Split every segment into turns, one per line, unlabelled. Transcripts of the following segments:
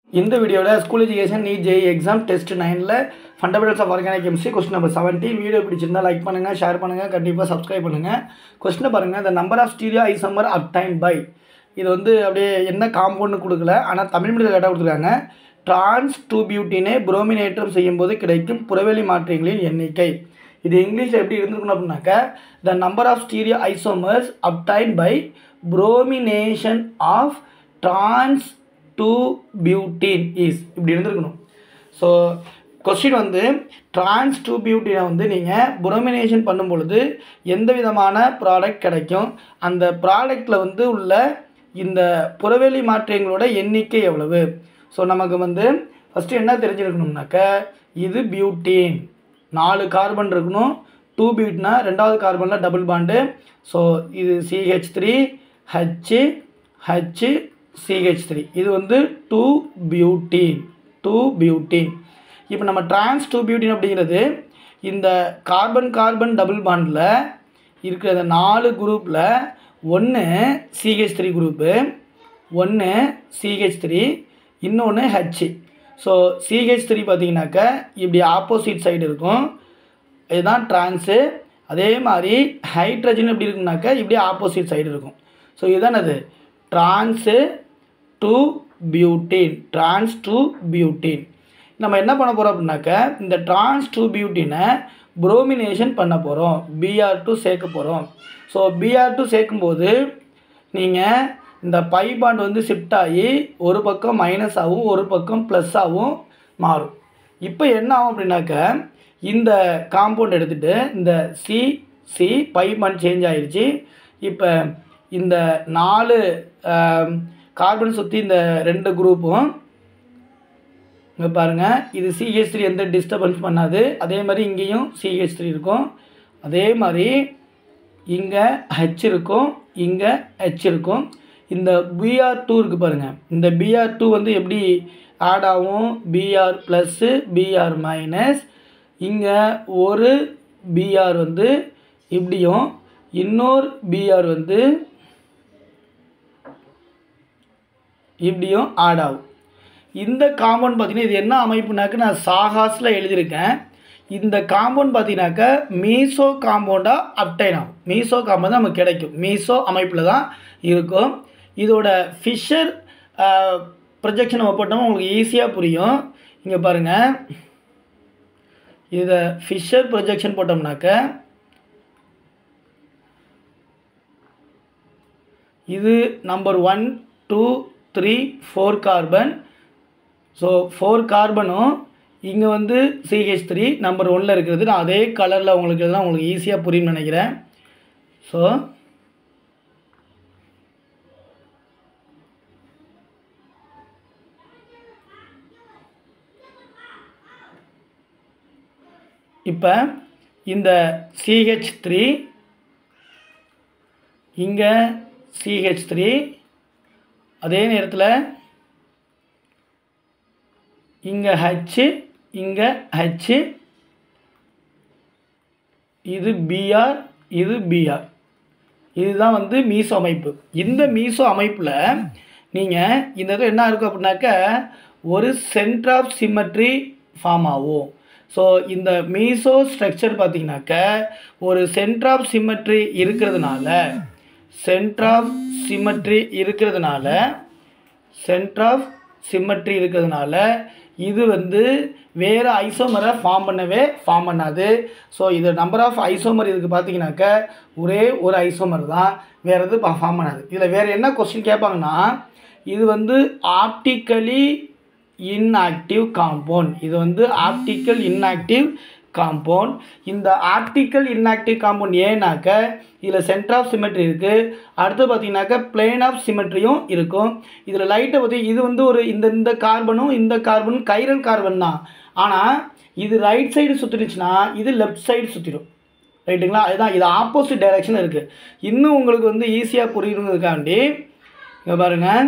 இந்த வீடியோவில் school education NEET JEE exam test நைனில் fundamentals of organic chemistry question number seventeen video பிடிச்சிருந்தா like பண்ணுங்கள் ஷேர் பண்ணுங்கள் கண்டிப்பாக சப்ஸ்கிரைப் பண்ணுங்கள் கொஸ்டினை பாருங்கள் the number of stereo isomer obtained by இது வந்து அப்படியே என்ன காம்பவுண்ட்னு கொடுக்கல ஆனால் தமிழ் மீடியத்தில் கரெக்டாக கொடுத்துருக்காங்க டிரான்ஸ் டூ பியூட்டினை புரோமினேற்றம் செய்யும்போது கிடைக்கும் புறவெளி மாற்றங்களின் எண்ணிக்கை இது இங்கிலீஷில் எப்படி இருந்திருக்கணும் அப்படின்னாக்க the number of stereo isomers obtained by bromination of trans two butene is இப்படி இருந்திருக்கணும் ஸோ கொஸ்டின் வந்து டிரான்ஸ் டூ பியூட்டினை வந்து நீங்கள் புரோமினேஷன் பண்ணும் பொழுது எந்த விதமான ப்ராடக்ட் கிடைக்கும் அந்த ப்ராடக்டில் வந்து உள்ள இந்த புறவெளி மாற்றங்களோட எண்ணிக்கை எவ்வளவு ஸோ நமக்கு வந்து ஃபஸ்ட்டு என்ன தெரிஞ்சிருக்கணும்னாக்க இது பியூட்டின் நாலு கார்பன் இருக்கணும் டூ பியூட்னா ரெண்டாவது கார்பனில் டபுள் பாண்டு ஸோ இது C H three H H C H three இது வந்து டூ பியூட்டின் டூ பியூட்டின் இப்போ நம்ம டிரான்ஸ் டூ பியூட்டின் அப்படிங்கிறது இந்த கார்பன் கார்பன் டபுள் பாண்டில் இருக்கிற அந்த நாலு குரூப்பில் ஒன்று சிஹெச் த்ரீ குரூப்பு ஒன்று சிஹெச் த்ரீ இன்னொன்று ஹச்சு ஸோ சிஹெச் த்ரீ பார்த்தீங்கன்னாக்க இப்படி ஆப்போசிட் சைடு இருக்கும் இதுதான் ட்ரான்ஸு அதே மாதிரி ஹைட்ரஜன் எப்படி இருக்குனாக்க இப்படி ஆப்போசிட் சைடு இருக்கும் ஸோ இதுதான் அது trans two butene trans two butene நம்ம என்ன பண்ண போகிறோம் அப்படின்னாக்க இந்த ட்ரான்ஸ் டு பியூட்டினை புரோமினேஷன் பண்ண போகிறோம் பிஆர் டூ சேர்க்க போகிறோம் ஸோ பிஆர் டூ சேர்க்கும்போது நீங்கள் இந்த பை பாண்ட் வந்து ஷிஃப்ட் ஆகி ஒரு பக்கம் மைனஸ் ஆகும் ஒரு பக்கம் ப்ளஸ் ஆகும் மாறும் இப்போ என்ன ஆகும் அப்படின்னாக்க இந்த காம்பவுண்ட் எடுத்துகிட்டு இந்த C C pi bond change ஆயிடுச்சு இப்போ இந்த நாலு கார்பன் சுற்றி இந்த ரெண்டு குரூப்பும் இங்கே பாருங்கள் இது சிஹெச் த்ரீ எந்த டிஸ்டர்பன்ஸ் பண்ணாது அதே மாதிரி இங்கேயும் சிஹெச் த்ரீ இருக்கும் அதே மாதிரி இங்கே ஹெச் இருக்கும் இங்கே ஹெச் இருக்கும் இந்த பிஆர் டூ இருக்குது பாருங்கள் இந்த பிஆர் டூ வந்து எப்படி ஆட் ஆகும் பிஆர் ப்ளஸ்ஸு பிஆர் மைனஸ் இங்கே ஒரு பிஆர் வந்து இப்படியும் இன்னொரு பிஆர் வந்து இப்படியும் ஆட் ஆகும் இந்த காம்பவுண்ட் பார்த்தீங்கன்னா இது என்ன அமைப்புனாக்க நான் சாகாஸில் எழுதியிருக்கேன் இந்த காம்பவுண்ட் பார்த்தீங்கன்னாக்க மீசோ காம்பவுண்டாக அப்டைன் ஆகும் மீசோ காம்பவுண்ட் தான் நமக்கு கிடைக்கும் மீசோ அமைப்பில் தான் இருக்கும் இதோட ஃபிஷர் ப்ரொஜெக்ஷன் நம்ம போட்டோம்னா உங்களுக்கு ஈஸியாக புரியும் இங்கே பாருங்கள் இதை ஃபிஷர் ப்ரொஜெக்ஷன் போட்டோம்னாக்க இது number one two three four carbon so four கார்பனும் இங்கே வந்து சிஹெச் த்ரீ நம்பர் ஒனில் இருக்கிறது நான் அதே கலரில் உங்களுக்கு தான் உங்களுக்கு ஈஸியாக புரியும்னு நினைக்கிறேன் ஸோ இப்போ இந்த சிஹெச் த்ரீ இங்கே சிஹெச் த்ரீ அதே நேரத்தில் இங்கே ஹச்சு இங்கே ஹச்சு இது பிஆர் இது பிஆர் இதுதான் வந்து மீசோ அமைப்பு இந்த மீசோ அமைப்பில் நீங்கள் இந்த இடத்துல என்ன இருக்கும் அப்படின்னாக்க ஒரு சென்டர் ஆஃப் சிமெட்ரி ஃபார்ம் ஆகும் ஸோ இந்த மீசோ ஸ்ட்ரக்சர் பார்த்தீங்கன்னாக்க ஒரு சென்டர் ஆஃப் சிமெட்ரி இருக்கிறதுனால சென்டர் ஆஃப் சிமெட்ரி இருக்கிறதுனால சென்டர் ஆஃப் சிமெட்ரி இருக்கிறதுனால இது வந்து வேறு ஐசோமரை ஃபார்ம் பண்ணவே ஃபார்ம் பண்ணாது ஸோ இது நம்பர் ஆஃப் ஐசோமர் இதுக்கு பார்த்தீங்கன்னாக்க ஒரே ஒரு ஐசோமர் தான் வேறு எது ஃபார்ம் பண்ணாது இதில் வேறு என்ன கொஸ்டின் கேட்பாங்கன்னா இது வந்து ஆப்டிக்கலி இன்ஆக்டிவ் காம்பவுண்ட் இது வந்து ஆப்டிக்கல் இன்ஆக்டிவ் காம்பவுண்ட் இந்த ஆப்டிக்கல் இன்ஆக்டிவ் காம்பவுண்ட் ஏன்னாக்க இதில் சென்டர் ஆஃப் சிமெட்ரி இருக்குது அடுத்து பார்த்தீங்கன்னாக்க பிளேன் ஆஃப் சிமெட்ரியும் இருக்கும் இதில் லைட்டை பற்றி இது வந்து ஒரு இந்த இந்த கார்பனும் இந்த கார்பனும் கைரல் கார்பன் தான் ஆனால் இது ரைட் சைடு சுற்றிடுச்சுன்னா இது லெஃப்ட் சைடு சுற்றிடும் ரைட்டுங்களா அதுதான் இது ஆப்போசிட் டைரெக்ஷன் இருக்குது இன்னும் உங்களுக்கு வந்து ஈஸியாக புரியணுங்கிறதுக்காண்டி இங்கே பாருங்கள்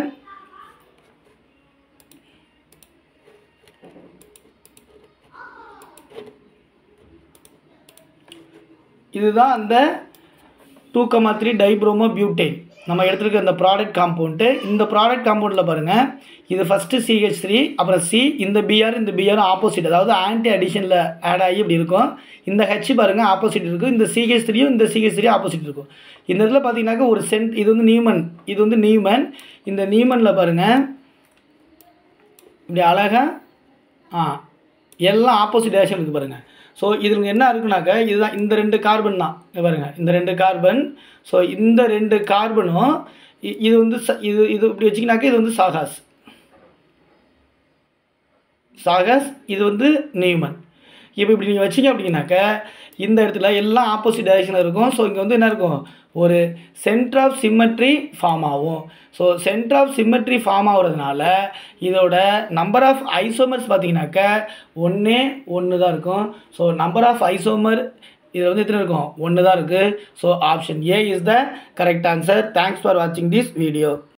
இதுதான் அந்த two comma three dibromo butane நம்ம எடுத்துருக்க இந்த ப்ராடக்ட் காம்பவுண்ட்டு இந்த ப்ராடக்ட் காம்பவுண்டில் பாருங்கள் இது ஃபஸ்ட்டு சிஹெச் த்ரீ அப்புறம் சி இந்த பிஆர் இந்த பிஆர் ஆப்போசிட் அதாவது ஆன்டி அடிஷனில் ஆட் ஆகி இப்படி இருக்கும் இந்த ஹெச் பாருங்கள் ஆப்போசிட் இருக்கும் இந்த சிஹெச் த்ரீயும் இந்த சிஹெச் த்ரீ ஆப்போசிட் இருக்கும் இந்த இதில் பார்த்தீங்கன்னாக்கா ஒரு சென்ட் இது வந்து நியூமன் இது வந்து நியூமன் இந்த நியூமனில் பாருங்கள் இப்படி அழகாக ஆ எல்லாம் ஆப்போசிட் டேரக்ஷன் இருக்குது பாருங்கள் ஸோ இதில் என்ன இருக்குனாக்கா இதுதான் இந்த ரெண்டு கார்பன் தான் இங்க பாருங்க இந்த ரெண்டு கார்பன் ஸோ இந்த ரெண்டு கார்பனும் இ- இது வந்து ச- இது இது இப்படி வச்சிங்கனாக்கா இது வந்து சாகாஸ் சாகஸ் இது வந்து நியூமன் இப்போ இப்படி நீங்கள் வச்சிங்க அப்படின்னாக்க இந்த இடத்துல எல்லாம் ஆப்போசிட் டைரக்ஷனில் இருக்கும் ஸோ இங்கே வந்து என்ன இருக்கும் ஒரு சென்டர் ஆஃப் சிம்மட்ரி ஃபார்ம் ஆகும் so centre of symmetry form ஆகுறதுனால இதோட நம்பர் ஆஃப் ஐசோமர்ஸ் பார்த்தீங்கன்னாக்க ஒன்றே ஒன்று தான் இருக்கும் ஸோ நம்பர் ஆஃப் ஐசோமர் இது வந்து எத்தனை இருக்கும் ஒன்று தான் இருக்குது so option A is the correct answer thanks for வாட்சிங் திஸ் வீடியோ